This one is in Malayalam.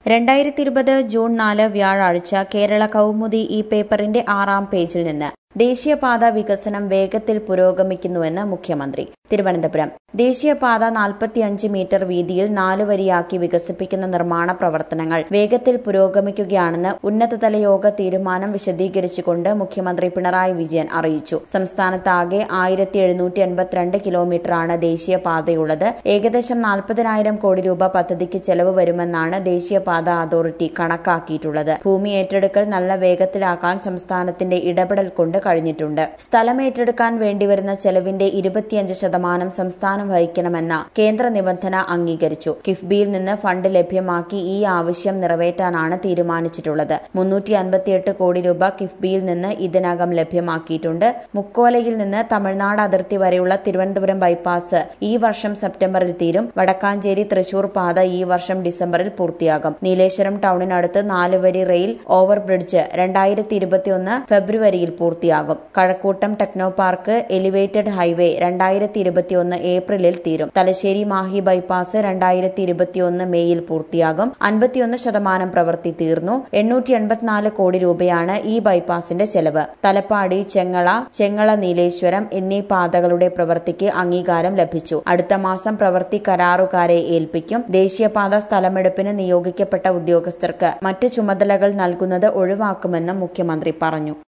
രണ്ടായിരത്തി ഇരുപത് ജൂൺ നാല് വ്യാഴാഴ്ച കേരള കൗമുദി ഈ പേപ്പറിന്റെ ആറാം പേജിൽ നിന്ന് ദേശീയപാത വികസനം വേഗത്തിൽ പുരോഗമിക്കുന്നുവെന്ന് മുഖ്യമന്ത്രി തിരുവനന്തപുരം ദേശീയപാത നാൽപ്പത്തിയഞ്ച് മീറ്റർ വീതിയിൽ നാല് വരിയാക്കി വികസിപ്പിക്കുന്ന നിർമ്മാണ പ്രവർത്തനങ്ങൾ വേഗത്തിൽ പുരോഗമിക്കുകയാണെന്ന് ഉന്നതതല യോഗ തീരുമാനം വിശദീകരിച്ചുകൊണ്ട് മുഖ്യമന്ത്രി പിണറായി വിജയൻ അറിയിച്ചു സംസ്ഥാനത്താകെ ആയിരത്തി എഴുന്നൂറ്റി എൺപത്തിരണ്ട് കിലോമീറ്ററാണ് ദേശീയപാതയുള്ളത് ഏകദേശം നാൽപ്പതിനായിരം കോടി രൂപ പദ്ധതിക്ക് ചെലവ് വരുമെന്നാണ് ദേശീയപാത അതോറിറ്റി കണക്കാക്കിയിട്ടുള്ളത് ഭൂമി ഏറ്റെടുക്കൽ നല്ല വേഗത്തിലാക്കാൻ സംസ്ഥാനത്തിന്റെ ഇടപെടൽ കൊണ്ട് കഴിഞ്ഞിട്ടുണ്ട് സ്ഥലം ഏറ്റെടുക്കാൻ വേണ്ടിവരുന്ന ചെലവിന്റെ ഇരുപത്തിയഞ്ച് ശതമാനം സംസ്ഥാനം വഹിക്കണമെന്ന കേന്ദ്ര നിബന്ധന അംഗീകരിച്ചു കിഫ്ബിയിൽ നിന്ന് ഫണ്ട് ലഭ്യമാക്കി ഈ ആവശ്യം നിറവേറ്റാനാണ് തീരുമാനിച്ചിട്ടുള്ളത് മുന്നൂറ്റി അൻപത്തിയെട്ട് കോടി രൂപ കിഫ്ബിയിൽ നിന്ന് ഇതിനകം ലഭ്യമാക്കിയിട്ടുണ്ട് മുക്കോലയിൽ നിന്ന് തമിഴ്നാട് അതിർത്തി വരെയുള്ള തിരുവനന്തപുരം ബൈപ്പാസ് ഈ വർഷം സെപ്റ്റംബറിൽ തീരും വടക്കാഞ്ചേരി തൃശൂർ പാത ഈ വർഷം ഡിസംബറിൽ പൂർത്തിയാകും നീലേശ്വരം ടൌണിനടുത്ത് നാലുവരി റെയിൽ ഓവർ ബ്രിഡ്ജ് രണ്ടായിരത്തി ഇരുപത്തിയൊന്ന് ഫെബ്രുവരിയിൽ പൂർത്തിയാകും Kazhakoottam Technopark elevated highway രണ്ടായിരത്തി ഇരുപത്തിയൊന്ന് ഏപ്രിലിൽ തീരും തലശ്ശേരി മാഹി ബൈപ്പാസ് രണ്ടായിരത്തി ഇരുപത്തിയൊന്ന് മെയ്യിൽ പൂർത്തിയാകും അൻപത്തിയൊന്ന് ശതമാനം പ്രവൃത്തി തീർന്നു എണ്ണൂറ്റി എൺപത്തിനാല് കോടി രൂപയാണ് ഈ ബൈപ്പാസിന്റെ ചെലവ് തലപ്പാടി ചെങ്ങള ചെങ്ങള നീലേശ്വരം എന്നീ പാതകളുടെ പ്രവൃത്തിക്ക് അംഗീകാരം ലഭിച്ചു അടുത്ത മാസം പ്രവൃത്തി കരാറുകാരെ ഏൽപ്പിക്കും ദേശീയപാത സ്ഥലമെടുപ്പിന് നിയോഗിക്കപ്പെട്ട ഉദ്യോഗസ്ഥർക്ക് മറ്റ് ചുമതലകൾ നൽകുന്നത് ഒഴിവാക്കുമെന്നും മുഖ്യമന്ത്രി പറഞ്ഞു